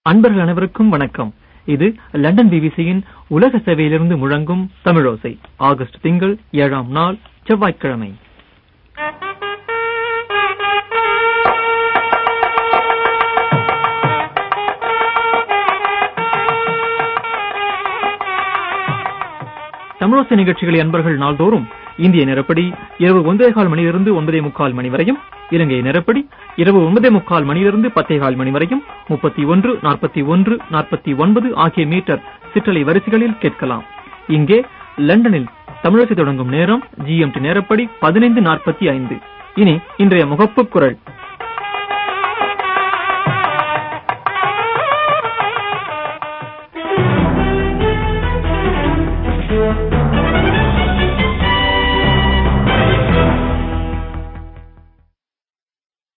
அன்பர்கள் அனைவருக்கும் வணக்கம் இது லண்டன் பிபிசியின் உலக சேவையிலிருந்து முழங்கும் தமிழோசை ஆகஸ்ட் திங்கள் ஏழாம் நாள் செவ்வாய்க்கிழமை தமிழோசை நிகழ்ச்சிகளை அன்பர்கள் நாள்தோறும் இந்திய நேரப்படி இரவு ஒன்பதே கால் மணியிலிருந்து ஒன்பதே முக்கால் மணி வரையும் இலங்கை நேரப்படி இரவு ஒன்பதே முக்கால் மணியிலிருந்து பத்தே கால் மணி வரையும் முப்பத்தி ஒன்று நாற்பத்தி ஒன்று நாற்பத்தி ஒன்பது ஆகிய மீட்டர் சிற்றலை வரிசைகளில் கேட்கலாம் இங்கே லண்டனில் தமிழகத்தை தொடங்கும் நேரம் ஜிஎம்டி நேரப்படி பதினைந்து நாற்பத்தி ஐந்து இனி இன்றைய முகப்பு குரல்